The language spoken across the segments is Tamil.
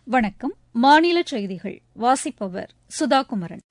வணக்கம் மாநில செய்திகள் வாசிப்பவர் சுதா குமரன்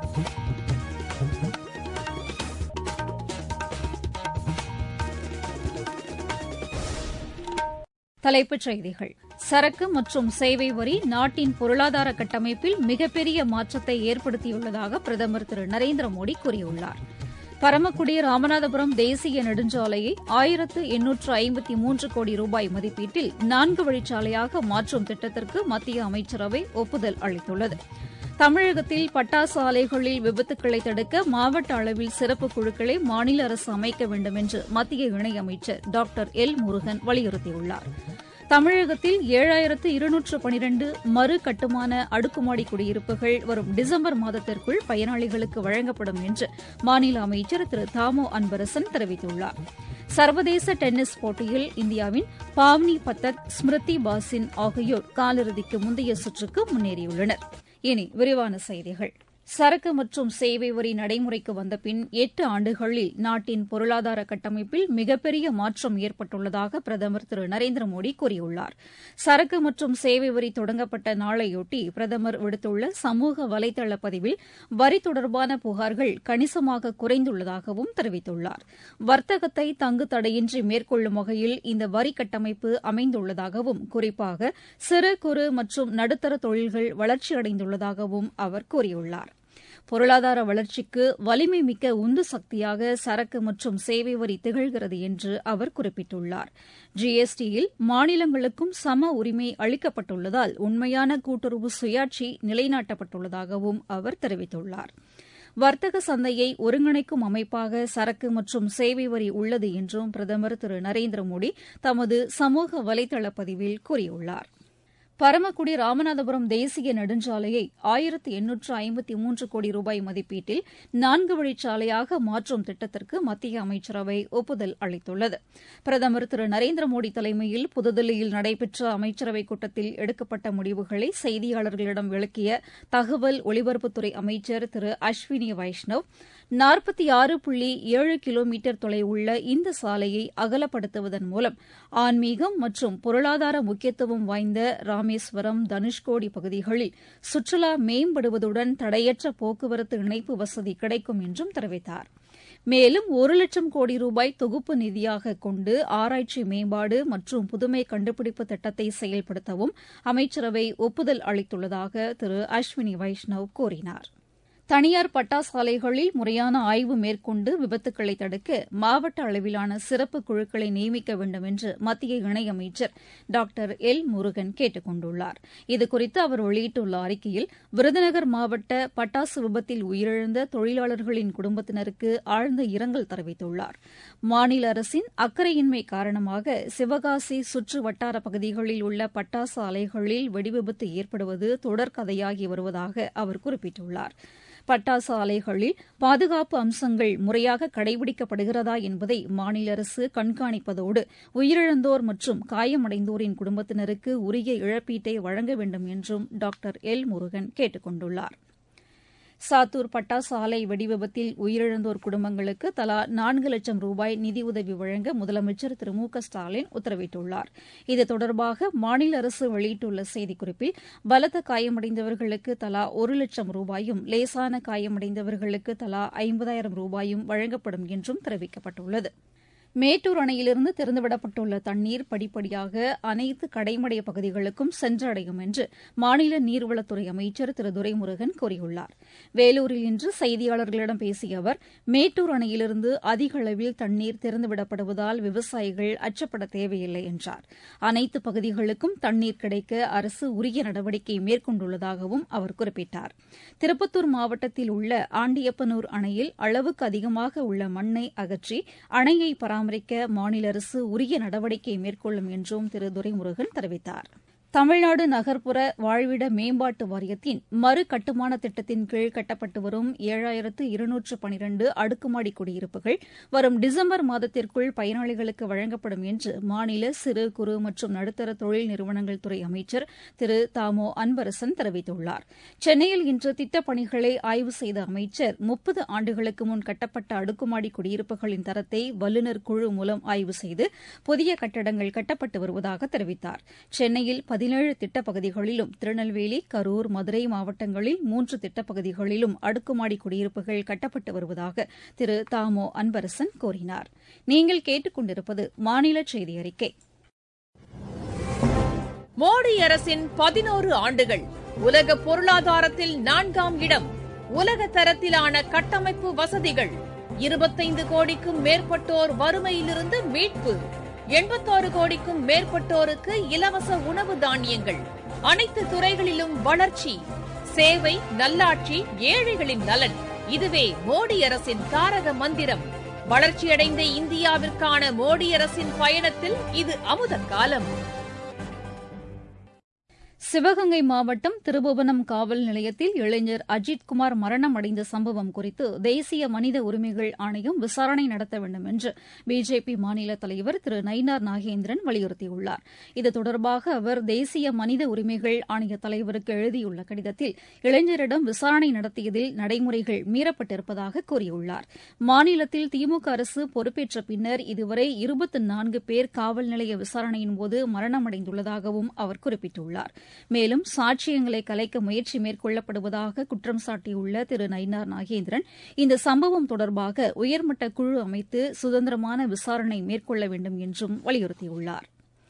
தலைப்புச் செய்திகள் சரக்கு மற்றும் சேவை வரி நாட்டின் பொருளாதார கட்டமைப்பில் மிகப்பெரிய மாற்றத்தை ஏற்படுத்தியுள்ளதாக பிரதமர் திரு நரேந்திர மோடி கூறியுள்ளார் பரமக்குடி ராமநாதபுரம் தேசிய நெடுஞ்சாலையை ஆயிரத்து எண்ணூற்று ஐம்பத்தி மூன்று கோடி ரூபாய் மதிப்பீட்டில் நான்கு வழிச்சாலையாக மாற்றும் திட்டத்திற்கு மத்திய அமைச்சரவை ஒப்புதல் அளித்துள்ளது தமிழகத்தில் பட்டாசு ஆலைகளில் விபத்துக்களை தடுக்க மாவட்ட அளவில் சிறப்பு குழுக்களை மாநில அரசு அமைக்க வேண்டும் என்று மத்திய இணையமைச்சர் டாக்டர் எல் முருகன் வலியுறுத்தியுள்ளார் தமிழகத்தில் ஏழாயிரத்து இருநூற்று பனிரண்டு மறு கட்டுமான அடுக்குமாடி குடியிருப்புகள் வரும் டிசம்பர் மாதத்திற்குள் பயனாளிகளுக்கு வழங்கப்படும் என்று மாநில அமைச்சர் திரு தாமோ அன்பரசன் தெரிவித்துள்ளார் சர்வதேச டென்னிஸ் போட்டியில் இந்தியாவின் பாவ்னி பத்தக் ஸ்மிருதி பாசின் ஆகியோர் காலிறுதிக்கு முந்தைய சுற்றுக்கு முன்னேறியுள்ளனர் இனி விரிவான செய்திகள் சரக்கு மற்றும் சேவை வரி நடைமுறைக்கு வந்தபின் எட்டு ஆண்டுகளில் நாட்டின் பொருளாதார கட்டமைப்பில் மிகப்பெரிய மாற்றம் ஏற்பட்டுள்ளதாக பிரதமர் திரு நரேந்திர மோடி கூறியுள்ளார் சரக்கு மற்றும் சேவை வரி தொடங்கப்பட்ட நாளையொட்டி பிரதமர் விடுத்துள்ள சமூக வலைதள பதிவில் வரி தொடர்பான புகார்கள் கணிசமாக குறைந்துள்ளதாகவும் தெரிவித்துள்ளார் வர்த்தகத்தை தங்கு தடையின்றி மேற்கொள்ளும் வகையில் இந்த வரி கட்டமைப்பு அமைந்துள்ளதாகவும் குறிப்பாக சிறு குறு மற்றும் நடுத்தர தொழில்கள் வளர்ச்சியடைந்துள்ளதாகவும் அவர் கூறியுள்ளார் பொருளாதார வளர்ச்சிக்கு வலிமை மிக்க உந்து சக்தியாக சரக்கு மற்றும் சேவை வரி திகழ்கிறது என்று அவர் குறிப்பிட்டுள்ளார் ஜிஎஸ்டியில் மாநிலங்களுக்கும் சம உரிமை அளிக்கப்பட்டுள்ளதால் உண்மையான கூட்டுறவு சுயாட்சி நிலைநாட்டப்பட்டுள்ளதாகவும் அவர் தெரிவித்துள்ளார் வர்த்தக சந்தையை ஒருங்கிணைக்கும் அமைப்பாக சரக்கு மற்றும் சேவை வரி உள்ளது என்றும் பிரதமர் திரு நரேந்திர மோடி தமது சமூக வலைதள பதிவில் கூறியுள்ளாா் பரமக்குடி ராமநாதபுரம் தேசிய நெடுஞ்சாலையை ஆயிரத்து எண்ணூற்று ஐம்பத்தி மூன்று கோடி ரூபாய் மதிப்பீட்டில் நான்கு வழிச்சாலையாக மாற்றும் திட்டத்திற்கு மத்திய அமைச்சரவை ஒப்புதல் அளித்துள்ளது பிரதமர் திரு நரேந்திர மோடி தலைமையில் புதுதில்லியில் நடைபெற்ற அமைச்சரவைக் கூட்டத்தில் எடுக்கப்பட்ட முடிவுகளை செய்தியாளர்களிடம் விளக்கிய தகவல் ஒலிபரப்புத்துறை அமைச்சர் திரு அஸ்வினி வைஷ்ணவ் நாற்பத்தி ஆறு புள்ளி ஏழு கிலோமீட்டர் தொலைவுள்ள இந்த சாலையை அகலப்படுத்துவதன் மூலம் ஆன்மீகம் மற்றும் பொருளாதார முக்கியத்துவம் வாய்ந்த ராமேஸ்வரம் தனுஷ்கோடி பகுதிகளில் சுற்றுலா மேம்படுவதுடன் தடையற்ற போக்குவரத்து இணைப்பு வசதி கிடைக்கும் என்றும் தெரிவித்தார் மேலும் ஒரு லட்சம் கோடி ரூபாய் தொகுப்பு நிதியாக கொண்டு ஆராய்ச்சி மேம்பாடு மற்றும் புதுமை கண்டுபிடிப்பு திட்டத்தை செயல்படுத்தவும் அமைச்சரவை ஒப்புதல் அளித்துள்ளதாக திரு அஸ்வினி வைஷ்ணவ் கூறினாா் தனியார் பட்டாசாலைகளில் முறையான ஆய்வு மேற்கொண்டு விபத்துக்களை தடுக்க மாவட்ட அளவிலான சிறப்பு குழுக்களை நியமிக்க வேண்டும் என்று மத்திய இணையமைச்சர் டாக்டர் எல் முருகன் கேட்டுக் கொண்டுள்ளார் இதுகுறித்து அவர் வெளியிட்டுள்ள அறிக்கையில் விருதுநகர் மாவட்ட பட்டாசு விபத்தில் உயிரிழந்த தொழிலாளர்களின் குடும்பத்தினருக்கு ஆழ்ந்த இரங்கல் தெரிவித்துள்ளார் மாநில அரசின் அக்கறையின்மை காரணமாக சிவகாசி சுற்று வட்டார பகுதிகளில் உள்ள பட்டாசு ஆலைகளில் வெடிவிபத்து ஏற்படுவது தொடர்கதையாகி வருவதாக அவர் குறிப்பிட்டுள்ளார் பட்டாசு ஆலைகளில் பாதுகாப்பு அம்சங்கள் முறையாக கடைபிடிக்கப்படுகிறதா என்பதை மாநில அரசு கண்காணிப்பதோடு உயிரிழந்தோர் மற்றும் காயமடைந்தோரின் குடும்பத்தினருக்கு உரிய இழப்பீட்டை வழங்க வேண்டும் என்றும் டாக்டர் எல் முருகன் கேட்டுக் கொண்டுள்ளாா் சாத்தூர் பட்டாசு ஆலை வெடிவிபத்தில் உயிரிழந்தோர் குடும்பங்களுக்கு தலா நான்கு லட்சம் ரூபாய் நிதியுதவி வழங்க முதலமைச்சர் திரு மு க ஸ்டாலின் உத்தரவிட்டுள்ளார் இது தொடர்பாக மாநில அரசு வெளியிட்டுள்ள செய்திக்குறிப்பில் பலத்த காயமடைந்தவர்களுக்கு தலா ஒரு லட்சம் ரூபாயும் லேசான காயமடைந்தவர்களுக்கு தலா ஐம்பதாயிரம் ரூபாயும் வழங்கப்படும் என்றும் தெரிவிக்கப்பட்டுள்ளது மேட்டூர் அணையிலிருந்து திறந்துவிடப்பட்டுள்ள தண்ணீர் படிப்படியாக அனைத்து கடைமடை பகுதிகளுக்கும் சென்றடையும் என்று மாநில நீர்வளத்துறை அமைச்சர் திரு துரைமுருகன் கூறியுள்ளார் வேலூரில் இன்று செய்தியாளர்களிடம் பேசிய அவர் மேட்டூர் அணையிலிருந்து அதிக அளவில் தண்ணீர் திறந்துவிடப்படுவதால் விவசாயிகள் அச்சப்பட தேவையில்லை என்றார் அனைத்து பகுதிகளுக்கும் தண்ணீர் கிடைக்க அரசு உரிய நடவடிக்கை மேற்கொண்டுள்ளதாகவும் அவர் குறிப்பிட்டார் திருப்பத்தூர் மாவட்டத்தில் உள்ள ஆண்டியப்பனூர் அணையில் அளவுக்கு அதிகமாக உள்ள மண்ணை அகற்றி அணையை பராமரிக்க மாநில அரசு உரிய நடவடிக்கை மேற்கொள்ளும் என்றும் திரு துரைமுருகன் தெரிவித்தார் தமிழ்நாடு நகர்ப்புற வாழ்விட மேம்பாட்டு வாரியத்தின் மறு கட்டுமான திட்டத்தின் கீழ் கட்டப்பட்டு வரும் ஏழாயிரத்து இருநூற்று பனிரண்டு அடுக்குமாடி குடியிருப்புகள் வரும் டிசம்பர் மாதத்திற்குள் பயனாளிகளுக்கு வழங்கப்படும் என்று மாநில சிறு குறு மற்றும் நடுத்தர தொழில் நிறுவனங்கள் துறை அமைச்சர் திரு தாமோ அன்பரசன் தெரிவித்துள்ளார் சென்னையில் இன்று திட்டப் பணிகளை ஆய்வு செய்த அமைச்சர் முப்பது ஆண்டுகளுக்கு முன் கட்டப்பட்ட அடுக்குமாடி குடியிருப்புகளின் தரத்தை வல்லுநர் குழு மூலம் ஆய்வு செய்து புதிய கட்டடங்கள் கட்டப்பட்டு வருவதாக தெரிவித்தார் சென்னையில் பதினேழு திட்டப்பகுதிகளிலும் திருநெல்வேலி கரூர் மதுரை மாவட்டங்களில் மூன்று திட்டப்பகுதிகளிலும் அடுக்குமாடி குடியிருப்புகள் கட்டப்பட்டு வருவதாக திரு தாமோ அன்பரசன் கூறினார் நீங்கள் கேட்டுக் கொண்டிருப்பது மாநில செய்தி அறிக்கை மோடி அரசின் பதினோரு ஆண்டுகள் உலக பொருளாதாரத்தில் நான்காம் இடம் உலக தரத்திலான கட்டமைப்பு வசதிகள் இருபத்தைந்து கோடிக்கும் மேற்பட்டோர் வறுமையிலிருந்து மீட்பு எண்பத்தாறு கோடிக்கும் மேற்பட்டோருக்கு இலவச உணவு தானியங்கள் அனைத்து துறைகளிலும் வளர்ச்சி சேவை நல்லாட்சி ஏழைகளின் நலன் இதுவே மோடி அரசின் தாரக மந்திரம் வளர்ச்சியடைந்த இந்தியாவிற்கான மோடி அரசின் பயணத்தில் இது அமுத காலம் சிவகங்கை மாவட்டம் திருபுவனம் காவல் நிலையத்தில் இளைஞர் அஜித்குமார் மரணம் அடைந்த சம்பவம் குறித்து தேசிய மனித உரிமைகள் ஆணையம் விசாரணை நடத்த வேண்டும் என்று பிஜேபி மாநில தலைவர் திரு நயினார் நாகேந்திரன் வலியுறுத்தியுள்ளார் இது தொடர்பாக அவர் தேசிய மனித உரிமைகள் ஆணைய தலைவருக்கு எழுதியுள்ள கடிதத்தில் இளைஞரிடம் விசாரணை நடத்தியதில் நடைமுறைகள் மீறப்பட்டிருப்பதாக கூறியுள்ளார் மாநிலத்தில் திமுக அரசு பொறுப்பேற்ற பின்னர் இதுவரை இருபத்தி நான்கு பேர் காவல் நிலைய விசாரணையின்போது மரணமடைந்துள்ளதாகவும் அவர் குறிப்பிட்டுள்ளார் மேலும் சாட்சியங்களை கலைக்க முயற்சி மேற்கொள்ளப்படுவதாக குற்றம் சாட்டியுள்ள திரு நயினார் நாகேந்திரன் இந்த சம்பவம் தொடர்பாக உயர்மட்ட குழு அமைத்து சுதந்திரமான விசாரணை மேற்கொள்ள வேண்டும் என்றும் வலியுறுத்தியுள்ளார்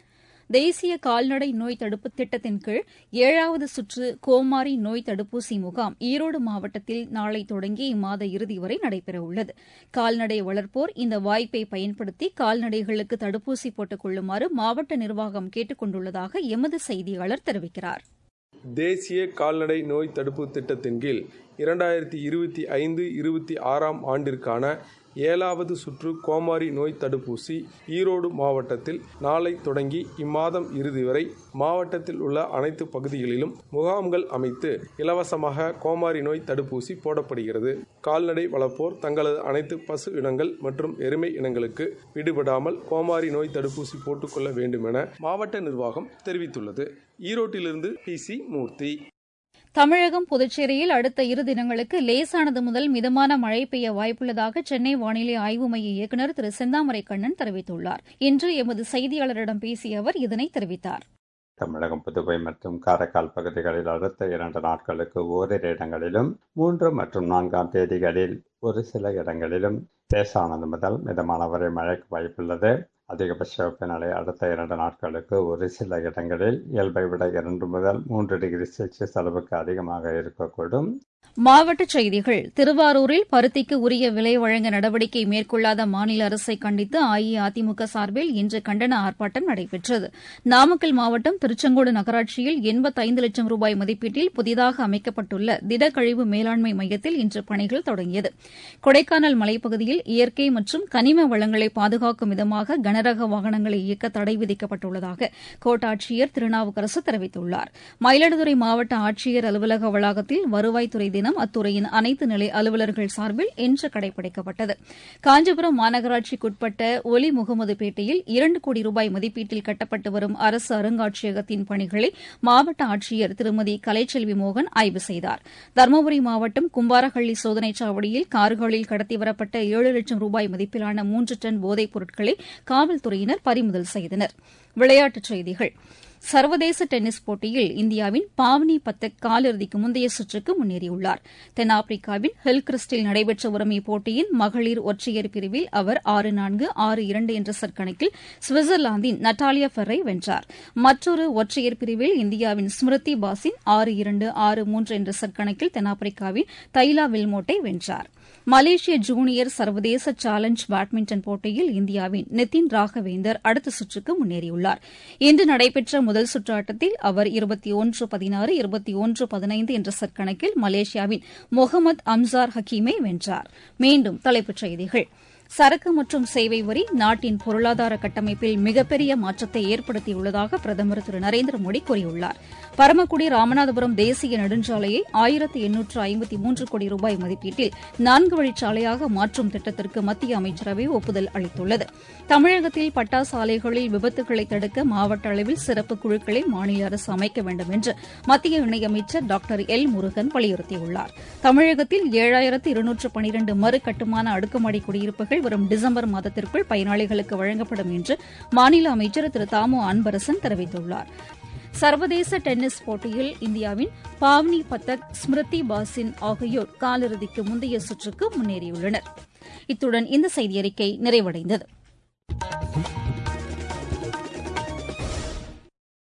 தேசிய கால்நடை நோய் தடுப்பு திட்டத்தின் கீழ் ஏழாவது சுற்று கோமாரி நோய் தடுப்பூசி முகாம் ஈரோடு மாவட்டத்தில் நாளை தொடங்கி இம்மாத இறுதி வரை நடைபெறவுள்ளது கால்நடை வளர்ப்போர் இந்த வாய்ப்பை பயன்படுத்தி கால்நடைகளுக்கு தடுப்பூசி போட்டுக் கொள்ளுமாறு மாவட்ட நிர்வாகம் கேட்டுக் கொண்டுள்ளதாக எமது செய்தியாளர் தெரிவிக்கிறார் தேசிய கால்நடை நோய் தடுப்பு திட்டத்தின் கீழ் இரண்டாயிரத்தி இருபத்தி ஐந்து இருபத்தி ஆறாம் ஆண்டிற்கான ஏழாவது சுற்று கோமாரி நோய் தடுப்பூசி ஈரோடு மாவட்டத்தில் நாளை தொடங்கி இம்மாதம் இறுதி வரை மாவட்டத்தில் உள்ள அனைத்து பகுதிகளிலும் முகாம்கள் அமைத்து இலவசமாக கோமாரி நோய் தடுப்பூசி போடப்படுகிறது கால்நடை வளர்ப்போர் தங்களது அனைத்து பசு இனங்கள் மற்றும் எருமை இனங்களுக்கு விடுபடாமல் கோமாரி நோய் தடுப்பூசி போட்டுக்கொள்ள வேண்டும் என மாவட்ட நிர்வாகம் தெரிவித்துள்ளது ஈரோட்டிலிருந்து பி சி மூர்த்தி தமிழகம் புதுச்சேரியில் அடுத்த இரு தினங்களுக்கு லேசானது முதல் மிதமான மழை பெய்ய வாய்ப்புள்ளதாக சென்னை வானிலை ஆய்வு மைய இயக்குநர் திரு செந்தாமரை கண்ணன் தெரிவித்துள்ளார் இன்று எமது செய்தியாளரிடம் பேசிய அவர் இதனை தெரிவித்தார் தமிழகம் புதுவை மற்றும் காரைக்கால் பகுதிகளில் அடுத்த இரண்டு நாட்களுக்கு ஓரிரு இடங்களிலும் மூன்று மற்றும் நான்காம் தேதிகளில் ஒரு சில இடங்களிலும் லேசானது முதல் மிதமான வரை மழைக்கு வாய்ப்புள்ளது அதிகபட்ச வெப்பநிலை அடுத்த இரண்டு நாட்களுக்கு ஒரு சில இடங்களில் இயல்பை விட இரண்டு முதல் மூன்று டிகிரி செல்சியஸ் அளவுக்கு அதிகமாக இருக்கக்கூடும் மாவட்டச் செய்திகள் திருவாரூரில் பருத்திக்கு உரிய விலை வழங்க நடவடிக்கை மேற்கொள்ளாத மாநில அரசை கண்டித்து அஇஅதிமுக சார்பில் இன்று கண்டன ஆர்ப்பாட்டம் நடைபெற்றது நாமக்கல் மாவட்டம் திருச்செங்கோடு நகராட்சியில் எண்பத்தைந்து லட்சம் ரூபாய் மதிப்பீட்டில் புதிதாக அமைக்கப்பட்டுள்ள திடக்கழிவு மேலாண்மை மையத்தில் இன்று பணிகள் தொடங்கியது கொடைக்கானல் மலைப்பகுதியில் இயற்கை மற்றும் கனிம வளங்களை பாதுகாக்கும் விதமாக கனரக வாகனங்களை இயக்க தடை விதிக்கப்பட்டுள்ளதாக கோட்டாட்சியர் திருநாவுக்கரசு தெரிவித்துள்ளார் மயிலாடுதுறை மாவட்ட ஆட்சியர் அலுவலக வளாகத்தில் வருவாய்த்துறை தினம் அத்துறையின் அனைத்து நிலை அலுவலர்கள் சார்பில் இன்று கடைபிடிக்கப்பட்டது காஞ்சிபுரம் மாநகராட்சிக்குட்பட்ட ஒலி முகமதுபேட்டையில் இரண்டு கோடி ரூபாய் மதிப்பீட்டில் கட்டப்பட்டு வரும் அரசு அருங்காட்சியகத்தின் பணிகளை மாவட்ட ஆட்சியர் திருமதி கலைச்செல்வி மோகன் ஆய்வு செய்தார் தருமபுரி மாவட்டம் கும்பாரஹள்ளி சோதனைச் சாவடியில் கார்களில் கடத்தி வரப்பட்ட ஏழு லட்சம் ரூபாய் மதிப்பிலான மூன்று டன் போதைப் பொருட்களை காவல்துறையினர் பறிமுதல் செய்தனர் விளையாட்டுச் செய்திகள் சர்வதேச டென்னிஸ் போட்டியில் இந்தியாவின் பாவ்னி பத்தக் காலிறுதிக்கு முந்தைய சுற்றுக்கு முன்னேறியுள்ளார் தென்னாப்பிரிக்காவின் ஹில்கிறிஸ்டில் நடைபெற்று வரும் இப்போட்டியின் மகளிர் ஒற்றையர் பிரிவில் அவர் ஆறு நான்கு ஆறு இரண்டு என்ற செட் கணக்கில் சுவிட்சர்லாந்தின் நட்டாலியா ஃபெர்ரை வென்றார் மற்றொரு ஒற்றையர் பிரிவில் இந்தியாவின் ஸ்மிருதி பாசின் ஆறு இரண்டு ஆறு மூன்று என்ற செட் கணக்கில் தென்னாப்பிரிக்காவின் தைலா வில்மோட்டை வென்றார் மலேசிய ஜூனியர் சர்வதேச சேலஞ்ச் பேட்மிண்டன் போட்டியில் இந்தியாவின் நிதின் ராகவேந்தர் அடுத்த சுற்றுக்கு முன்னேறியுள்ளார் இன்று நடைபெற்ற முதல் சுற்று ஆட்டத்தில் அவர் இருபத்தி ஒன்று பதினாறு இருபத்தி ஒன்று பதினைந்து என்ற செட் கணக்கில் மலேசியாவின் முகமது அம்சார் ஹக்கீமை வென்றார் மீண்டும் தலைப்புச் செய்திகள் சரக்கு மற்றும் சேவை வரி நாட்டின் பொருளாதார கட்டமைப்பில் மிகப்பெரிய மாற்றத்தை ஏற்படுத்தியுள்ளதாக பிரதமர் திரு நரேந்திர மோடி கூறியுள்ளார் பரமக்குடி ராமநாதபுரம் தேசிய நெடுஞ்சாலையை ஆயிரத்து எண்ணூற்று ஐம்பத்தி மூன்று கோடி ரூபாய் மதிப்பீட்டில் நான்கு வழிச்சாலையாக மாற்றும் திட்டத்திற்கு மத்திய அமைச்சரவை ஒப்புதல் அளித்துள்ளது தமிழகத்தில் பட்டாசு ஆலைகளில் விபத்துகளை தடுக்க மாவட்ட அளவில் சிறப்பு குழுக்களை மாநில அரசு அமைக்க வேண்டும் என்று மத்திய இணையமைச்சர் டாக்டர் எல் முருகன் வலியுறுத்தியுள்ளார் தமிழகத்தில் ஏழாயிரத்து இருநூற்று பனிரண்டு மறு கட்டுமான அடுக்குமாடி குடியிருப்புகள் வரும் டிசம்பர் மாதத்திற்குள் பயனாளிகளுக்கு வழங்கப்படும் என்று மாநில அமைச்சர் திரு தாமு அன்பரசன் தெரிவித்துள்ளார் சர்வதேச டென்னிஸ் போட்டியில் இந்தியாவின் பாவ்னி பத்தக் ஸ்மிருதி பாசின் ஆகியோர் காலிறுதிக்கு முந்தைய சுற்றுக்கு முன்னேறியுள்ளனர் இத்துடன் இந்த செய்தியறிக்கை நிறைவடைந்தது